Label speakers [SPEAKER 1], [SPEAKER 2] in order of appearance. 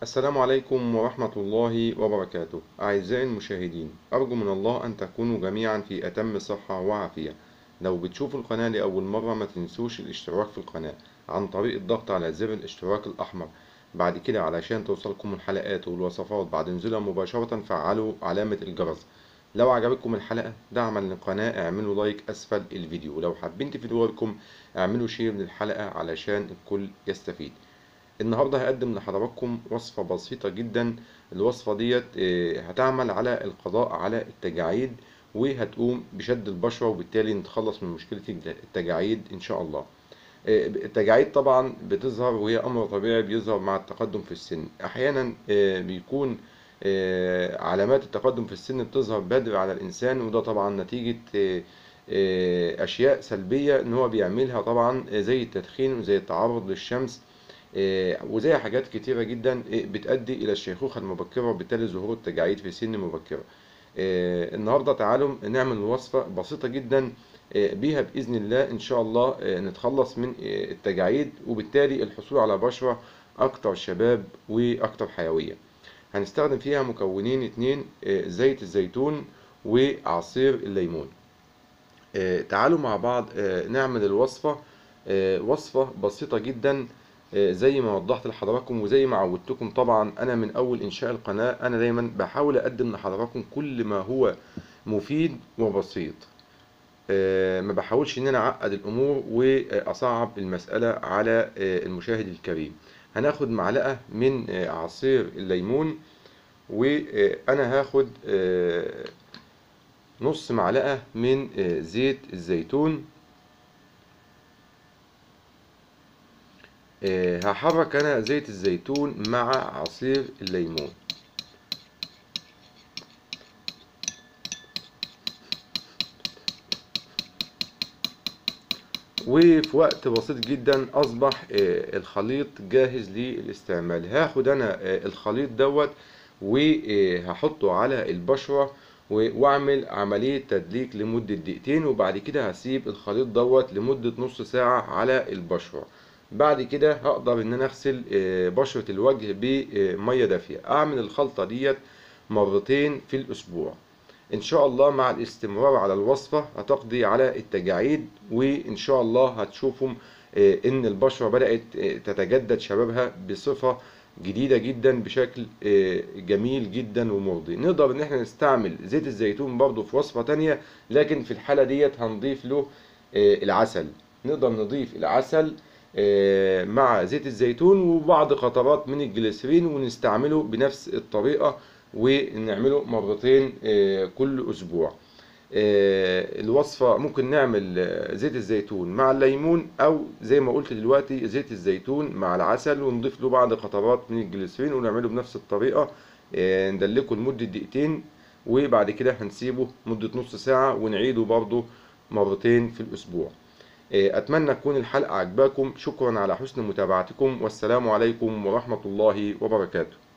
[SPEAKER 1] السلام عليكم ورحمة الله وبركاته أعزائي المشاهدين أرجو من الله أن تكونوا جميعا في أتم صحة وعافية لو بتشوفوا القناة لأول مرة ما تنسوش الاشتراك في القناة عن طريق الضغط على زر الاشتراك الأحمر بعد كده علشان توصلكم الحلقات والوصفات بعد نزولها مباشرة فعلوا علامة الجرس لو عجبتكم الحلقة دعما للقناة اعملوا لايك أسفل الفيديو ولو حابين تفيدوا لكم اعملوا شير للحلقة علشان الكل يستفيد النهاردة هقدم لحضراتكم وصفة بسيطة جدا الوصفة ديت آه، هتعمل على القضاء على التجاعيد وهتقوم بشد البشرة وبالتالي نتخلص من مشكلة التجاعيد إن شاء الله آه، التجاعيد طبعا بتظهر وهي أمر طبيعي بيظهر مع التقدم في السن أحيانا آه، بيكون علامات التقدم في السن بتظهر بدري على الإنسان وده طبعا نتيجة أشياء سلبية إن هو بيعملها طبعا زي التدخين وزي التعرض للشمس آه، وزي حاجات كتيرة جدا آه، بتؤدي إلى الشيخوخة المبكرة وبالتالي ظهور التجاعيد في سن مبكرة آه، النهاردة تعالوا نعمل وصفة بسيطة جدا بيها بإذن الله إن شاء الله نتخلص من التجاعيد وبالتالي الحصول على بشرة أكتر شباب وأكتر حيوية هنستخدم فيها مكونين اتنين زيت الزيتون وعصير الليمون تعالوا مع بعض نعمل الوصفة وصفة بسيطة جدا آه، زي ما وضحت لحضراتكم وزي ما عودتكم طبعا انا من اول انشاء القناة انا دايما بحاول اقدم لحضراتكم كل ما هو مفيد وبسيط آه، ما بحاولش ان انا اعقد الامور واصعب المسألة على آه، المشاهد الكريم هناخد معلقة من عصير الليمون وانا هاخد نص معلقة من زيت الزيتون آه، هحرك انا زيت الزيتون مع عصير الليمون وفي وقت بسيط جدا اصبح آه، الخليط جاهز للاستعمال هاخد انا آه، الخليط دوت وهحطه على البشرة واعمل عملية تدليك لمدة دقيقتين وبعد كده هسيب الخليط دوت لمدة نص ساعة على البشرة بعد كده هقدر ان انا اغسل آه، بشرة الوجه بمية دافية اعمل الخلطة ديت مرتين في الاسبوع ان شاء الله مع الاستمرار على الوصفة هتقضي على التجاعيد وان شاء الله هتشوفوا آه، ان البشرة بدأت آه، تتجدد شبابها بصفة جديدة جدا بشكل جميل جدا ومرضي نقدر ان احنا نستعمل زيت الزيتون برضو في وصفة تانية لكن في الحالة ديت هنضيف له العسل نقدر نضيف العسل آه، مع زيت الزيتون وبعض قطرات من الجليسرين ونستعمله بنفس الطريقة ونعمله مرتين آه، كل أسبوع آه، الوصفة ممكن نعمل زيت الزيتون مع الليمون أو زي ما قلت دلوقتي زيت الزيتون مع العسل ونضيف له بعض قطرات من الجليسرين ونعمله بنفس الطريقة ندلكه لمدة دقيقتين وبعد كده هنسيبه مدة نص ساعة ونعيده برضه مرتين في الأسبوع إيه، أتمنى تكون الحلقة عجباكم شكرا على حسن متابعتكم والسلام عليكم ورحمة الله وبركاته